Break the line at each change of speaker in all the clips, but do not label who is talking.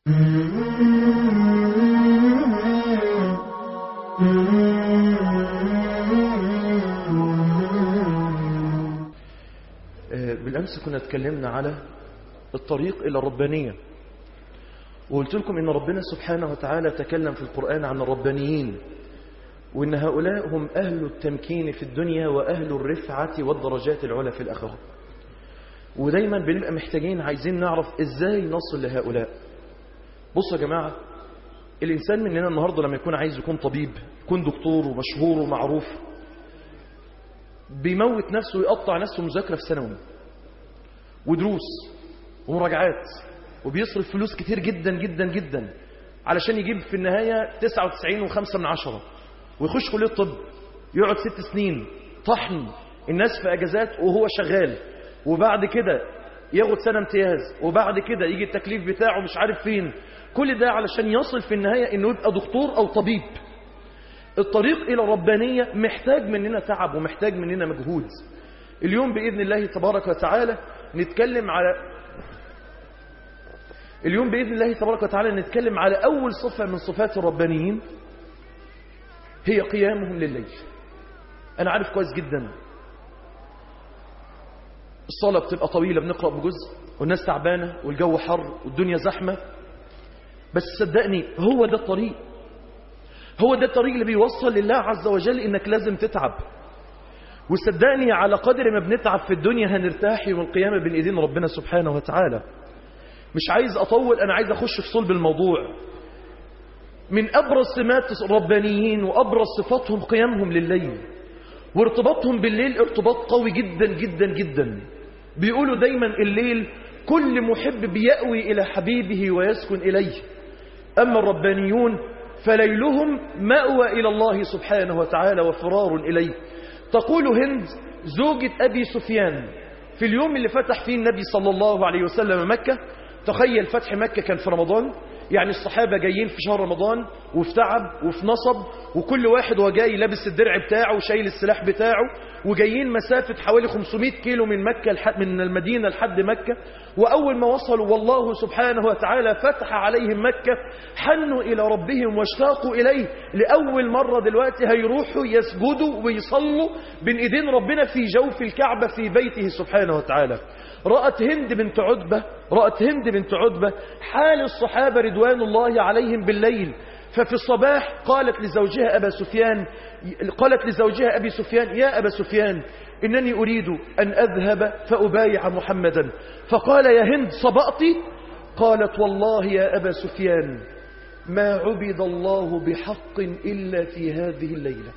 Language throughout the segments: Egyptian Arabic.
بالأمس كنا اتكلمنا على الطريق إلى الربانية وقلت لكم إن ربنا سبحانه وتعالى تكلم في القرآن عن الربانيين وإن هؤلاء هم أهل التمكين في الدنيا وأهل الرفعة والدرجات العلى في الآخرة ودايما بنبقى محتاجين عايزين نعرف إزاي نصل لهؤلاء بصوا يا جماعة الإنسان مننا النهاردة لما يكون عايز يكون طبيب يكون دكتور ومشهور ومعروف بيموت نفسه ويقطع نفسه مذاكرة في ثانوي ودروس ومراجعات وبيصرف فلوس كتير جدا جدا جدا علشان يجيب في النهاية 99 وخمسة من عشرة ويخش كلية طب يقعد ست سنين طحن الناس في أجازات وهو شغال وبعد كده ياخد سنة امتياز وبعد كده يجي التكليف بتاعه مش عارف فين كل ده علشان يصل في النهاية انه يبقى دكتور او طبيب الطريق الى الربانية محتاج مننا تعب ومحتاج مننا مجهود اليوم بإذن الله تبارك وتعالى نتكلم على اليوم بإذن الله تبارك وتعالى نتكلم على أول صفة من صفات الربانيين هي قيامهم لليل أنا عارف كويس جدا الصلاة بتبقى طويلة بنقرأ بجزء والناس تعبانة والجو حر والدنيا زحمة بس صدقني هو ده الطريق هو ده الطريق اللي بيوصل لله عز وجل إنك لازم تتعب وصدقني على قدر ما بنتعب في الدنيا هنرتاح يوم القيامة بين ايدين ربنا سبحانه وتعالى مش عايز أطول أنا عايز أخش في صلب الموضوع من أبرز سمات الربانيين وأبرز صفاتهم قيامهم لليل وارتباطهم بالليل ارتباط قوي جدا جدا جدا بيقولوا دايما الليل كل محب بيأوي إلى حبيبه ويسكن إليه أما الربانيون فليلهم مأوى إلى الله سبحانه وتعالى وفرار إليه تقول هند زوجة أبي سفيان في اليوم اللي فتح فيه النبي صلى الله عليه وسلم مكة تخيل فتح مكة كان في رمضان يعني الصحابة جايين في شهر رمضان وفي تعب وفي نصب وكل واحد وهو جاي لابس الدرع بتاعه وشايل السلاح بتاعه وجايين مسافة حوالي 500 كيلو من مكة من المدينة لحد مكة وأول ما وصلوا والله سبحانه وتعالى فتح عليهم مكة حنوا إلى ربهم واشتاقوا إليه لأول مرة دلوقتي هيروحوا يسجدوا ويصلوا بين إيدين ربنا في جوف الكعبة في بيته سبحانه وتعالى رأت هند بنت عتبة رأت هند بنت عتبة حال الصحابة رضوان الله عليهم بالليل ففي الصباح قالت لزوجها أبا سفيان قالت لزوجها أبي سفيان يا أبا سفيان إنني أريد أن أذهب فأبايع محمدا فقال يا هند صبأتي قالت والله يا أبا سفيان ما عبد الله بحق إلا في هذه الليلة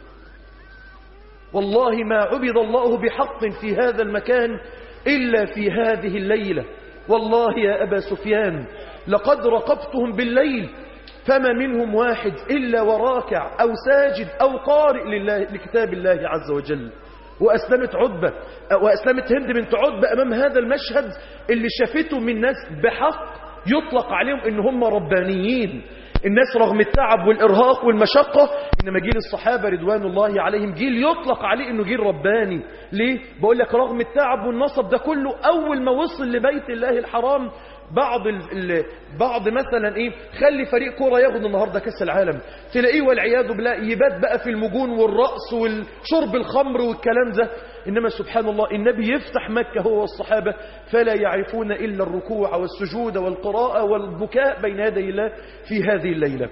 والله ما عبد الله بحق في هذا المكان إلا في هذه الليلة والله يا أبا سفيان لقد رقبتهم بالليل فما منهم واحد إلا وراكع أو ساجد أو قارئ لله لكتاب الله عز وجل وأسلمت عتبة وأسلمت هند بنت عتبة أمام هذا المشهد اللي شافته من ناس بحق يطلق عليهم إن هم ربانيين الناس رغم التعب والإرهاق والمشقة إنما جيل الصحابة رضوان الله عليهم جيل يطلق عليه إنه جيل رباني ليه؟ بقول لك رغم التعب والنصب ده كله أول ما وصل لبيت الله الحرام بعض ال ال بعض مثلا ايه خلي فريق كوره ياخد النهارده كاس العالم تلاقيه والعياذ بالله يبات بقى في المجون والرقص والشرب الخمر والكلام ده انما سبحان الله النبي يفتح مكه هو والصحابه فلا يعرفون الا الركوع والسجود والقراءه والبكاء بين يدي الله في هذه الليله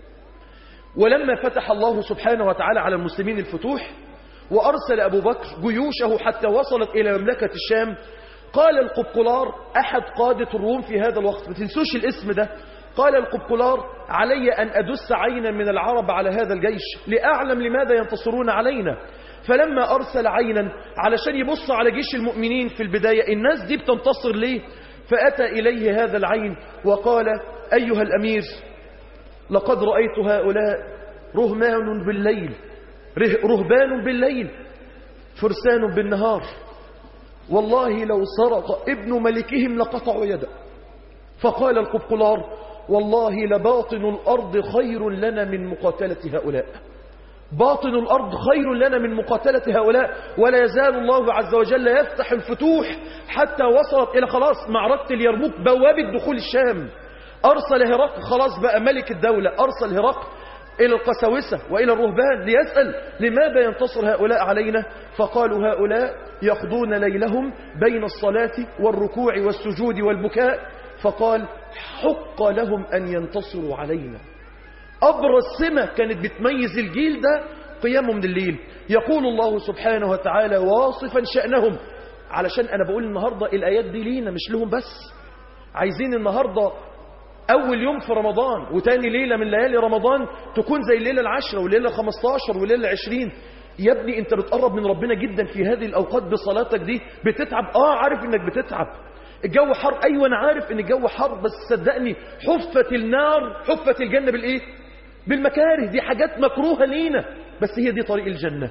ولما فتح الله سبحانه وتعالى على المسلمين الفتوح وارسل ابو بكر جيوشه حتى وصلت الى مملكه الشام قال القبقلار أحد قادة الروم في هذا الوقت ما تنسوش الاسم ده قال القبقلار علي أن أدس عينا من العرب على هذا الجيش لأعلم لماذا ينتصرون علينا فلما أرسل عينا علشان يبص على جيش المؤمنين في البداية الناس دي بتنتصر ليه فأتى إليه هذا العين وقال أيها الأمير لقد رأيت هؤلاء رهمان بالليل رهبان بالليل فرسان بالنهار والله لو سرق ابن ملكهم لقطعوا يده فقال القبقلار والله لباطن الأرض خير لنا من مقاتلة هؤلاء باطن الأرض خير لنا من مقاتلة هؤلاء ولا يزال الله عز وجل يفتح الفتوح حتى وصلت إلى خلاص معركة اليرموك بوابة دخول الشام أرسل هرقل خلاص بقى ملك الدولة أرسل هرقل إلى القساوسة وإلى الرهبان ليسأل لماذا ينتصر هؤلاء علينا فقالوا هؤلاء يقضون ليلهم بين الصلاة والركوع والسجود والبكاء فقال حق لهم أن ينتصروا علينا أبرز سمة كانت بتميز الجيل ده قيامهم من الليل يقول الله سبحانه وتعالى واصفا شأنهم علشان أنا بقول النهاردة الآيات دي لينا مش لهم بس عايزين النهاردة أول يوم في رمضان وتاني ليلة من ليالي رمضان تكون زي الليلة العشرة والليلة الخمستاشر والليلة العشرين يا ابني انت بتقرب من ربنا جدا في هذه الأوقات بصلاتك دي بتتعب اه عارف انك بتتعب الجو حر ايوه انا عارف ان الجو حر بس صدقني حفت النار حفت الجنة بالايه بالمكاره دي حاجات مكروهة لينا بس هي دي طريق الجنة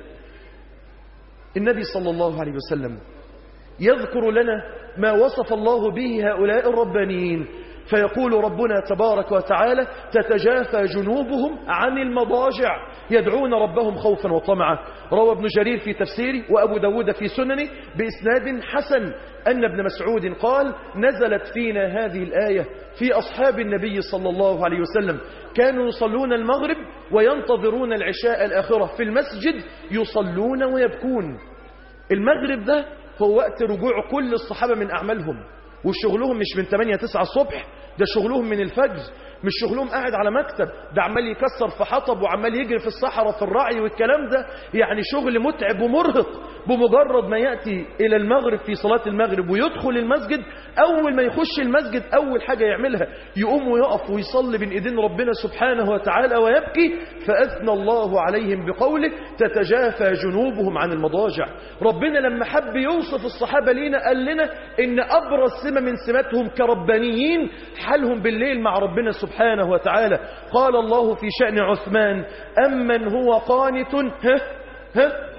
النبي صلى الله عليه وسلم يذكر لنا ما وصف الله به هؤلاء الربانيين فيقول ربنا تبارك وتعالى تتجافى جنوبهم عن المضاجع يدعون ربهم خوفا وطمعا روى ابن جرير في تفسيره وأبو داود في سننه بإسناد حسن أن ابن مسعود قال نزلت فينا هذه الآية في أصحاب النبي صلى الله عليه وسلم كانوا يصلون المغرب وينتظرون العشاء الآخرة في المسجد يصلون ويبكون المغرب ده هو وقت رجوع كل الصحابة من أعمالهم وشغلهم مش من 8 9 الصبح ده شغلهم من الفجر مش شغلهم قاعد على مكتب ده عمال يكسر في حطب وعمال يجري في الصحراء في الرعي والكلام ده يعني شغل متعب ومرهق بمجرد ما يأتي إلى المغرب في صلاة المغرب ويدخل المسجد أول ما يخش المسجد أول حاجة يعملها يقوم ويقف ويصلي بين إيدين ربنا سبحانه وتعالى ويبكي فأثنى الله عليهم بقوله تتجافى جنوبهم عن المضاجع ربنا لما حب يوصف الصحابة لينا قال لنا إن أبرز سمة من سماتهم كربانيين حالهم بالليل مع ربنا سبحانه وتعالى قال الله في شأن عثمان أمن هو قانت ها ها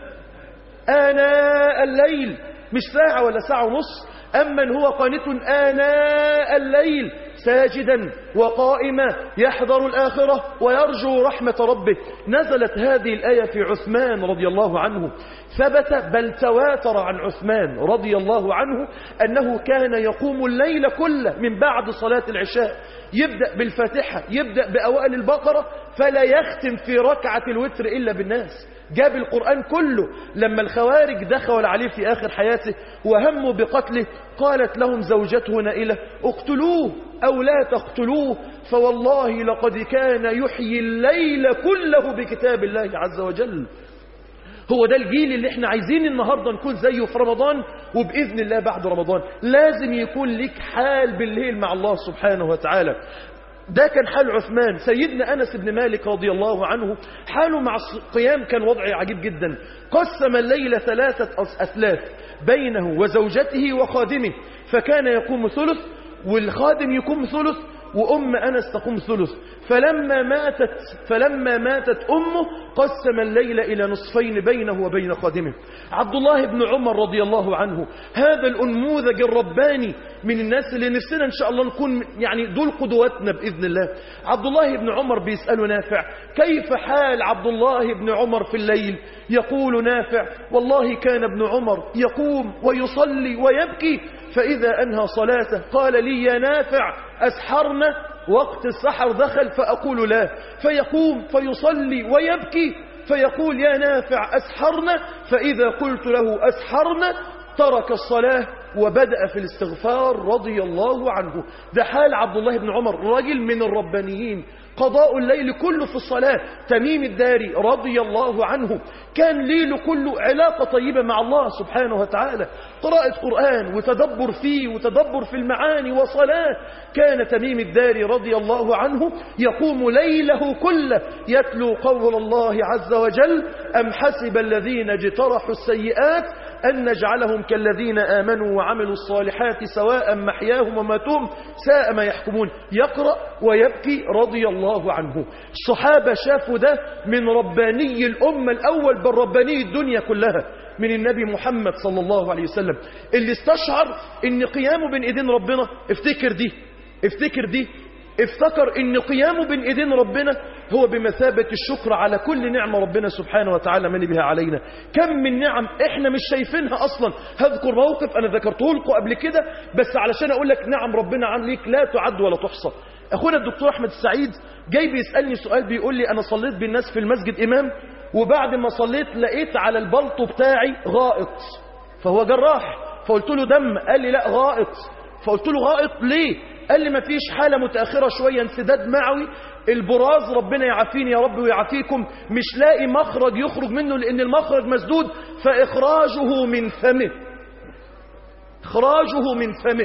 آناء الليل مش ساعة ولا ساعة ونص أمن هو قانت آناء الليل ساجدا وقائما يحذر الآخرة ويرجو رحمة ربه نزلت هذه الآية في عثمان رضي الله عنه ثبت بل تواتر عن عثمان رضي الله عنه أنه كان يقوم الليل كله من بعد صلاة العشاء يبدأ بالفاتحة يبدأ بأوائل البقرة فلا يختم في ركعة الوتر إلا بالناس جاب القرآن كله لما الخوارج دخلوا عليه في آخر حياته وهموا بقتله قالت لهم زوجته نائلة اقتلوه أو لا تقتلوه فوالله لقد كان يحيي الليل كله بكتاب الله عز وجل هو ده الجيل اللي احنا عايزين النهاردة نكون زيه في رمضان وبإذن الله بعد رمضان لازم يكون لك حال بالليل مع الله سبحانه وتعالى ده كان حال عثمان سيدنا أنس بن مالك رضي الله عنه حاله مع القيام كان وضع عجيب جدا قسم الليل ثلاثة أثلاث بينه وزوجته وخادمه فكان يقوم ثلث والخادم يقوم ثلث وأم أنس تقوم ثلث فلما ماتت فلما ماتت أمه قسم الليل إلى نصفين بينه وبين خادمه عبد الله بن عمر رضي الله عنه هذا الأنموذج الرباني من الناس اللي نفسنا إن شاء الله نكون يعني دول قدوتنا بإذن الله عبد الله بن عمر بيسأله نافع كيف حال عبد الله بن عمر في الليل يقول نافع والله كان ابن عمر يقوم ويصلي ويبكي فإذا أنهى صلاته قال لي يا نافع أسحرنا وقت السحر دخل فأقول لا فيقوم فيصلي ويبكي فيقول يا نافع أسحرنا فإذا قلت له أسحرنا ترك الصلاة وبدأ في الاستغفار رضي الله عنه ده حال عبد الله بن عمر رجل من الربانيين قضاء الليل كله في الصلاة تميم الداري رضي الله عنه كان ليله كله علاقة طيبة مع الله سبحانه وتعالى قراءة قرآن وتدبر فيه وتدبر في المعاني وصلاة كان تميم الداري رضي الله عنه يقوم ليله كله يتلو قول الله عز وجل أم حسب الذين اجترحوا السيئات أن نجعلهم كالذين آمنوا وعملوا الصالحات سواء محياهم وماتهم ساء ما يحكمون يقرأ ويبكي رضي الله عنه الصحابة شافوا ده من رباني الأمة الأول بل رباني الدنيا كلها من النبي محمد صلى الله عليه وسلم اللي استشعر ان قيامه بين ايدين ربنا افتكر دي افتكر دي افتكر ان قيامه بين ايدين ربنا هو بمثابة الشكر على كل نعمة ربنا سبحانه وتعالى من بها علينا كم من نعم احنا مش شايفينها اصلا هذكر موقف انا ذكرته لكم قبل كده بس علشان اقول لك نعم ربنا عليك لا تعد ولا تحصى أخونا الدكتور أحمد السعيد جاي بيسألني سؤال بيقول لي أنا صليت بالناس في المسجد إمام وبعد ما صليت لقيت على البلطو بتاعي غائط فهو جراح فقلت له دم قال لي لا غائط فقلت له غائط ليه قال لي ما فيش حالة متأخرة شوية انسداد معوي البراز ربنا يعافيني يا رب ويعافيكم مش لاقي مخرج يخرج منه لأن المخرج مسدود فإخراجه من فمه إخراجه من فمه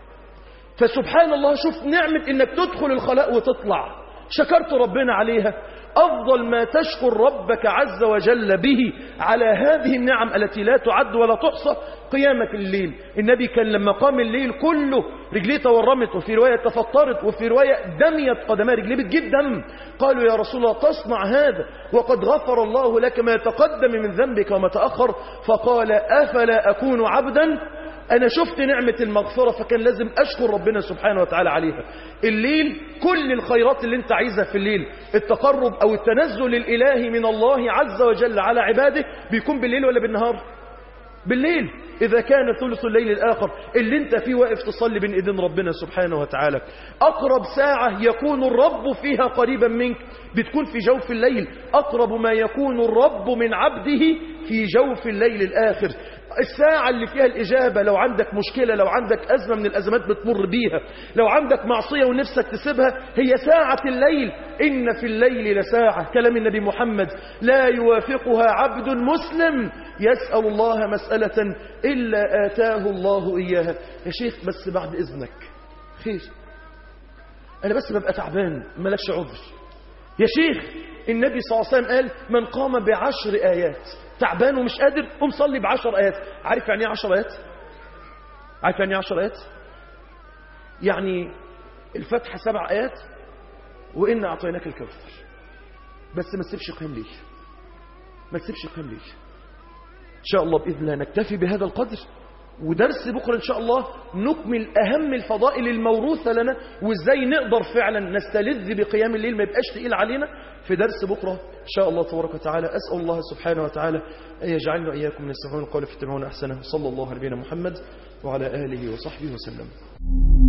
فسبحان الله شوف نعمة إنك تدخل الخلاء وتطلع شكرت ربنا عليها أفضل ما تشكر ربك عز وجل به على هذه النعم التي لا تعد ولا تحصى قيامك الليل النبي كان لما قام الليل كله رجليه تورمت وفي رواية تفطرت وفي رواية دميت قدماه رجليه بتجيب دم قالوا يا رسول الله تصنع هذا وقد غفر الله لك ما تقدم من ذنبك وما تأخر فقال أفلا أكون عبدا أنا شفت نعمة المغفرة فكان لازم أشكر ربنا سبحانه وتعالى عليها الليل كل الخيرات اللي انت عايزها في الليل التقرب أو التنزل الإلهي من الله عز وجل على عباده بيكون بالليل ولا بالنهار بالليل إذا كان ثلث الليل الآخر اللي انت فيه واقف تصلي بين إيدين ربنا سبحانه وتعالى أقرب ساعة يكون الرب فيها قريبا منك بتكون في جوف الليل أقرب ما يكون الرب من عبده في جوف الليل الآخر الساعة اللي فيها الإجابة لو عندك مشكلة لو عندك أزمة من الأزمات بتمر بيها لو عندك معصية ونفسك تسيبها هي ساعة الليل إن في الليل لساعة كلام النبي محمد لا يوافقها عبد مسلم يسأل الله مسألة إلا آتاه الله إياها يا شيخ بس بعد إذنك خير أنا بس ببقى تعبان ملكش عذر يا شيخ النبي صلى الله عليه وسلم قال من قام بعشر آيات تعبان ومش قادر قم صلي بعشر آيات عارف يعني ايه عشر آيات عارف يعني ايه عشر آيات يعني الفتحة سبع آيات وإن أعطيناك الكوثر بس ما تسيبش قيام ليل ما تسيبش قيام ليل إن شاء الله بإذن الله نكتفي بهذا القدر ودرس بكرة إن شاء الله نكمل أهم الفضائل الموروثة لنا وإزاي نقدر فعلا نستلذ بقيام الليل ما يبقاش تقيل علينا في درس بكرة إن شاء الله تبارك وتعالى أسأل الله سبحانه وتعالى أن يجعلنا وإياكم من يستمعون القول فيتبعون أحسنه صلى الله على نبينا محمد وعلى آله وصحبه وسلم